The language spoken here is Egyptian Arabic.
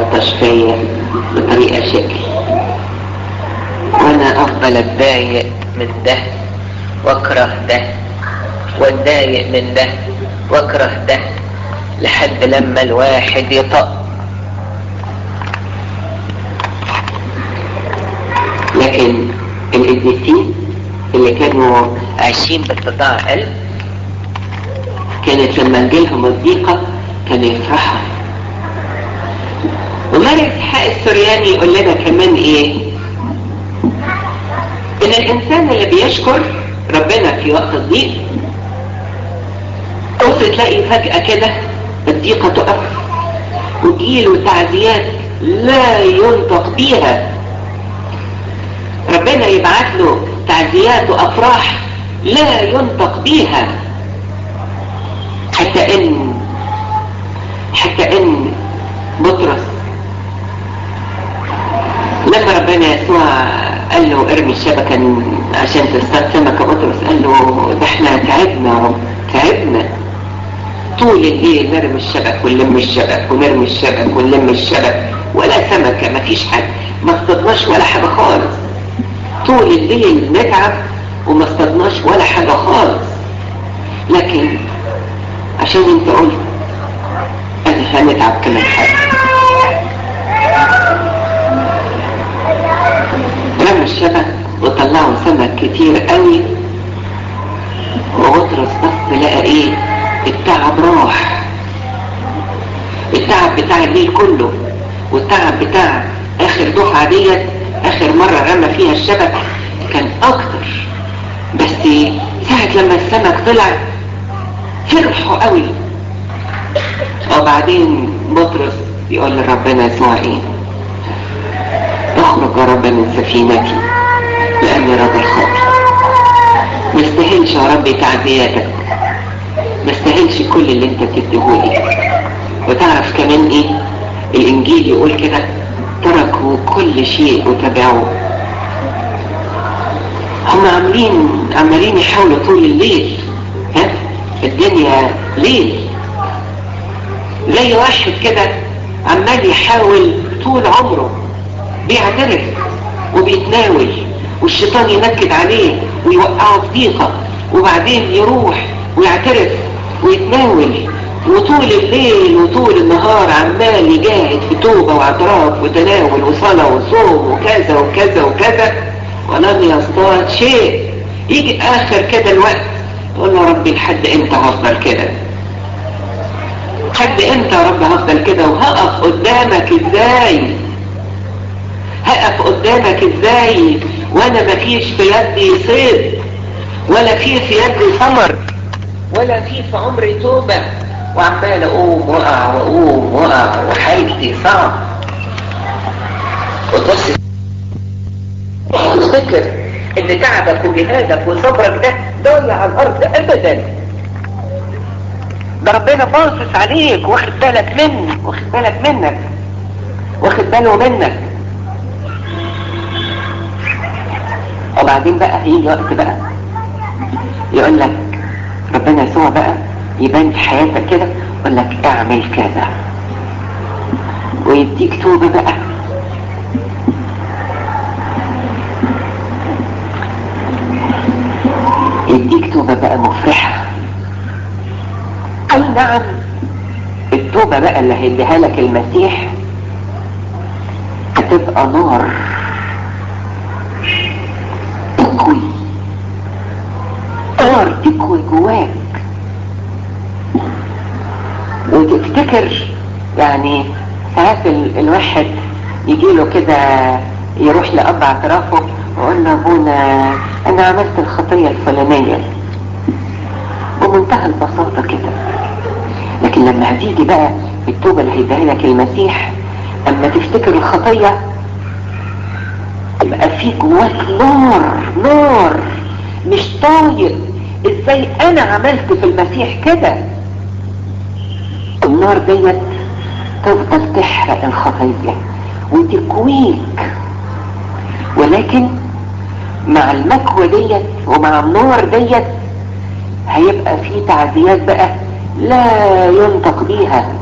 يلطش فيا بطريقة شكل وانا افضل اتضايق من ده واكره ده واتضايق من ده واكره ده لحد لما الواحد يطق لكن القديسين اللي كانوا عايشين باتضاع قلب كانت لما تجيلهم الضيقة كانوا يفرحوا وماري اسحاق السورياني يقول لنا كمان ايه ان الانسان اللي بيشكر ربنا في وقت الضيق تبص تلاقي فجأة كده الضيقة تقف وتجيله تعزيات لا ينطق بيها ربنا يبعت له تعزيات وافراح لا ينطق بيها حتى ان حتى ان بطرس لما ربنا يسوع قال له ارمي الشبكة عشان تصطاد سمكة بطرس قال له ده احنا تعبنا يا رب تعبنا طول الليل نرمي الشبك ونلم الشبك ونرمي الشبك ونلم الشبك ولا سمكة مفيش حاجة ما اصطدناش ولا حاجة خالص طول الليل نتعب وما اصطدناش ولا حاجة خالص لكن عشان انت قلت انا هنتعب كمان حاجة رمى الشبك وطلعوا سمك كتير قوي وبطرس بص لقى ايه التعب راح التعب بتاع الليل كله والتعب بتاع اخر دفعة ديت اخر مرة رمى فيها الشبك كان اكتر بس ساعة لما السمك طلع فرحوا قوي وبعدين بطرس يقول لربنا يسوع ايه اخرج يا رب من سفينتي لاني راجل خاطئ ما استاهلش يا رب تعزياتك ما استاهلش كل اللي انت بتديهولي وتعرف كمان ايه الانجيل يقول كده تركوا كل شيء وتبعوه هم عاملين عمالين يحاولوا طول الليل ها الدنيا ليل زي واحد كده عمال يحاول طول عمره بيعترف وبيتناول والشيطان ينكد عليه ويوقعه في ضيقه وبعدين يروح ويعترف ويتناول وطول الليل وطول النهار عمال يجاهد في توبة واعتراف وتناول وصلاة وصوم وكذا وكذا وكذا ولم يصطاد شيء يجي اخر كده الوقت يقول له ربي لحد امتى هفضل كده لحد امتى يا رب هفضل كده وهقف قدامك ازاي هقف قدامك ازاي وانا مفيش في يدي صيد ولا في في يدي ثمر ولا في في عمري توبة وعمال اقوم واقع واقوم واقع وحالتي صعب وتبص تفتكر ان تعبك وجهادك وصبرك ده ضايع على الارض ابدا ده ربنا باصص عليك واخد بالك منك واخد بالك منك واخد باله منك وبعدين بقى هيجي وقت بقى يقول لك ربنا يسوع بقى يبان في حياتك كده يقول لك اعمل كذا ويديك توبة بقى يديك توبة بقى مفرحة اي نعم التوبة بقى اللي هيديها لك المسيح هتبقى نار تكوي نار تكوي جواك وتفتكر يعني ساعات ال- الواحد يجيله كده يروح لأب اعترافه ويقول له ابونا انا عملت الخطية الفلانية بمنتهى البساطة كده لكن لما هتيجي بقى التوبة اللي هيديها لك المسيح اما تفتكر الخطية يبقى في جواك نار نار مش طايق ازاي انا عملت في المسيح كده النار ديت تفضل تحرق الخطية وتكويك ولكن مع المكوى ديت ومع النار ديت هيبقى في تعزيات بقى لا ينطق بيها